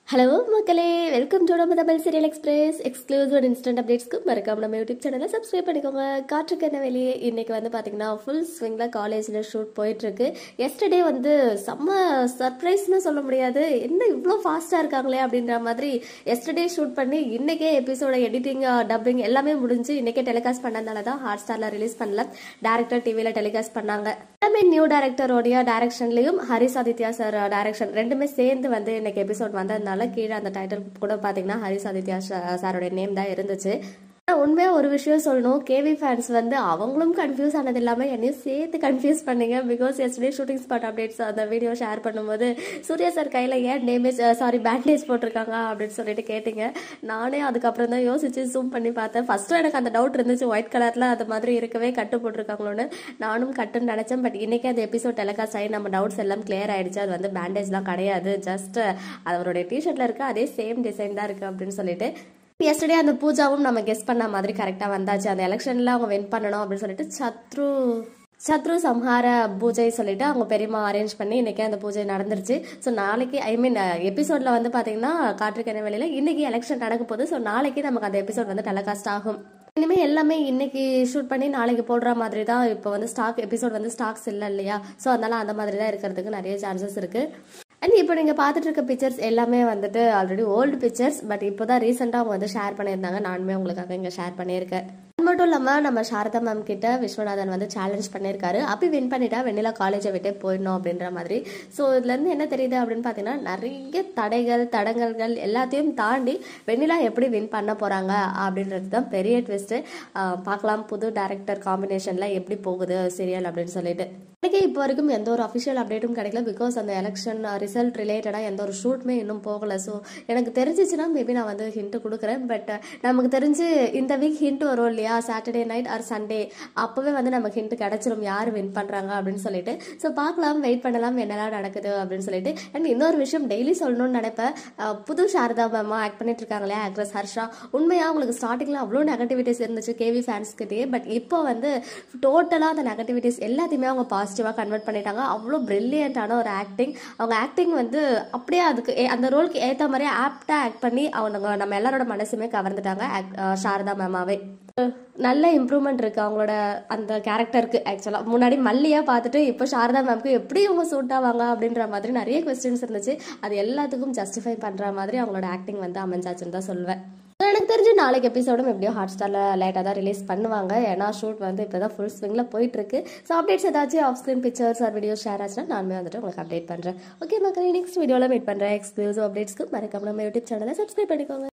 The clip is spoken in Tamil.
ஹலோ மக்களே வெல்கம் டு நம்ம Tamil Serial Express exclusive and instant அப்டேட்ஸ்க்கு மறக்காம நம்ம யூடியூப் சேனலை சப்ஸ்கிரைப் பண்ணிக்கோங்க காற்றுக்கண்ண வெளியே இன்னைக்கு வந்து பார்த்தீங்கன்னா ஃபுல் ஸ்விங்கில் காலேஜில் ஷூட் போயிட்டு இருக்கு எஸ்டர்டே வந்து செம்ம சர்ப்ரைஸ்னு சொல்ல முடியாது என்ன இவ்வளோ ஃபாஸ்ட்டாக இருக்காங்களே அப்படின்ற மாதிரி எஸ்டர்டே ஷூட் பண்ணி இன்னைக்கே எபிசோட எடிட்டிங் டப்பிங் எல்லாமே முடிஞ்சு இன்னைக்கே டெலிகாஸ்ட் பண்ணதுனால தான் ஹாட் ஸ்டாரில் ரிலீஸ் பண்ணல டேரக்டர் டிவியில் டெலிகாஸ்ட் பண்ணாங்க எல்லாமே நியூ டேரக்டரோடைய டைரக்ஷன்லையும் ஹரிஸ் ஆதித்யா சார் டைரக்ஷன் ரெண்டுமே சேர்ந்து வந்து இன்னைக்கு எபிசோட் வந்ததுனால கீழே அந்த டைட்டில் கூட பார்த்தீங்கன்னா ஹரிஸ் ஆதித்யா சாரோட நேம் தான் இருந்துச்சு ஆனா உண்மையா ஒரு விஷயம் சொல்லணும் கேவி ஃபேன்ஸ் வந்து அவங்களும் கன்ஃபியூஸ் ஆனது இல்லாம என்னையும் சேர்த்து கன்ஃபியூஸ் பண்ணீங்க because yesterday shooting spot updates அந்த வீடியோ ஷேர் பண்ணும்போது சூர்யா சார் கையில ஏன் டேமேஜ் சாரி பேண்டேஜ் போட்டிருக்காங்க அப்படின்னு சொல்லிட்டு கேட்டீங்க நானே அதுக்கப்புறம் தான் யோசிச்சு ஜூம் பண்ணி பார்த்தேன் ஃபர்ஸ்ட்டும் எனக்கு அந்த டவுட் இருந்துச்சு ஒயிட் கலர்ல அது மாதிரி இருக்கவே கட்டு போட்டிருக்காங்களோன்னு நானும் கட்டுன்னு நினைச்சேன் பட் இன்னைக்கு அந்த எபிசோட் டெலிகாஸ்ட் ஆகி நம்ம டவுட்ஸ் எல்லாம் கிளியர் ஆயிடுச்சு அது வந்து பேண்டேஜ்லாம் கிடையாது ஜஸ்ட் அவருடைய டிஷர்ட்ல இருக்க அதே சேம் டிசைன் தான் இருக்கு அப்படின்னு சொல்லிட்டு எஸ்டர்டே அந்த பூஜாவும் நம்ம கெஸ் பண்ண மாதிரி கரெக்டாக வந்தாச்சு அந்த எலெக்ஷனில் அவங்க வின் பண்ணணும் அப்படின்னு சொல்லிட்டு சத்ரு சத்ரு சம்ஹார பூஜை சொல்லிட்டு அவங்க பெரியம்மா அரேஞ்ச் பண்ணி இன்னைக்கு அந்த பூஜை நடந்துருச்சு ஸோ நாளைக்கு ஐ மீன் எபிசோட்ல வந்து பார்த்தீங்கன்னா காற்றுக்கண வேலையில இன்னைக்கு எலெக்ஷன் நடக்க போகுது ஸோ நாளைக்கு நமக்கு அந்த எபிசோட் வந்து டெலகாஸ்ட் ஆகும் இனிமே எல்லாமே இன்னைக்கு ஷூட் பண்ணி நாளைக்கு போடுற மாதிரி தான் இப்போ வந்து ஸ்டாக் எபிசோட் வந்து ஸ்டாக்ஸ் இல்லை இல்லையா ஸோ அதனால அந்த மாதிரி தான் இருக்கிறதுக்கு நிறைய சான்சஸ் இருக்கு அண்ட் இப்போ நீங்கள் பார்த்துட்டு இருக்க பிக்சர்ஸ் எல்லாமே வந்துட்டு ஆல்ரெடி ஓல்டு பிக்சர்ஸ் பட் இப்போ தான் ரீசெண்டாக அவங்க வந்து ஷேர் பண்ணியிருந்தாங்க நானுமே உங்களுக்காக இங்கே ஷேர் பண்ணியிருக்கேன் அது மட்டும் இல்லாமல் நம்ம சாரதா மேம் கிட்ட விஸ்வநாதன் வந்து சேலஞ்ச் பண்ணியிருக்காரு அப்படி வின் பண்ணிட்டா வெண்ணிலா காலேஜை விட்டே போயிடணும் அப்படின்ற மாதிரி ஸோ இதுலேருந்து என்ன தெரியுது அப்படின்னு பார்த்தீங்கன்னா நிறைய தடைகள் தடங்கல்கள் எல்லாத்தையும் தாண்டி வெண்ணிலா எப்படி வின் பண்ண போகிறாங்க அப்படின்றது தான் பெரிய ட்விஸ்ட்டு பார்க்கலாம் புது டேரக்டர் காம்பினேஷனில் எப்படி போகுது சீரியல் அப்படின்னு சொல்லிட்டு எனக்கு இப்போ வரைக்கும் எந்த ஒரு அஃபிஷியல் அப்டேட்டும் கிடைக்கல பிகாஸ் அந்த எலெக்ஷன் ரிசல்ட் ரிலேட்டடாக எந்த ஒரு ஷூட்டுமே இன்னும் போகலை ஸோ எனக்கு தெரிஞ்சிச்சுன்னா மேபி நான் வந்து ஹிண்ட் கொடுக்குறேன் பட் நமக்கு தெரிஞ்சு இந்த வீக் ஹிண்ட் வரும் இல்லையா சாட்டர்டே நைட் ஆர் சண்டே அப்போவே வந்து நமக்கு ஹிண்ட் கிடச்சிரும் யார் வின் பண்ணுறாங்க அப்படின்னு சொல்லிட்டு ஸோ பார்க்கலாம் வெயிட் பண்ணலாம் என்னெல்லாம் நடக்குது அப்படின்னு சொல்லிட்டு அண்ட் இன்னொரு விஷயம் டெய்லி சொல்லணும்னு நினைப்பேன் அஹ் புது சாரதா மேமா ஆக்ட் பண்ணிட்டு இருக்காங்களே ஆக்ட்ரஸ் ஹர்ஷா உண்மையாக அவங்களுக்கு ஸ்டார்டிங்கில் அவ்வளோ நெகட்டிவிட்டிஸ் இருந்துச்சு கேவி ஃபேன்ஸ்கிட்டே பட் இப்போ வந்து டோட்டலாக அந்த நெகட்டிவிட்டிஸ் எல்லாத்தையுமே அவங்க பாசிட்டிவாக கன்வெர்ட் பண்ணிட்டாங்க அவ்வளோ பிரில்லியண்டான ஒரு ஆக்டிங் அவங்க ஆக்டிங் வந்து அப்படியே அதுக்கு ஏ- அந்த ரோலுக்கு ஏற்ற மாதிரியே ஆப்டாக ஆக்ட் பண்ணி அவங்க நம்ம எல்லாரோட மனசுமே கவர்ந்துட்டாங்க act- அஹ் சாரதா மேமாவே நல்ல இம்ப்ரூவ்மெண்ட் இருக்கு அவங்களோட அந்த கேரக்டருக்கு ஆக்சுவலாக முன்னாடி மல்லியா பார்த்துட்டு இப்போ சாரதா மேம்க்கு எப்படி இவங்க சூட் ஆவாங்க அப்படின்ற மாதிரி நிறைய கொஸ்டின்ஸ் இருந்துச்சு அது எல்லாத்துக்கும் ஜஸ்டிஃபை பண்ணுற மாதிரி அவங்களோட ஆக்டிங் வந்து அமைஞ்சாச்சுன்னு தான் சொல்லுவேன் எனக்கு தெரிஞ்சு நாளைக்கு எபிசோடும் எப்படியோ ஹாட் ஸ்டாரில் லேட்டாக தான் ரிலீஸ் பண்ணுவாங்க ஏன்னா ஷூட் வந்து இப்போ தான் ஃபுல் ஸ்விங்கில் போயிட்டு இருக்கு ஸோ அப்டேட்ஸ் ஏதாச்சும் off screen pictures or video share ஆச்சுன்னா நானுமே வந்துட்டு உங்களுக்கு அப்டேட் பண்ணுறேன் ஓகே மக்கள் நெக்ஸ்ட் வீடியோவில் மீட் பண்ணுறேன் எக்ஸ்க்ளூசிவ் அப்டேட்ஸ்க்கு மறக்காம நம்ம யூடியூப் சேனலை சப்ஸ்கிரைப் பண்ணிக்கோங்க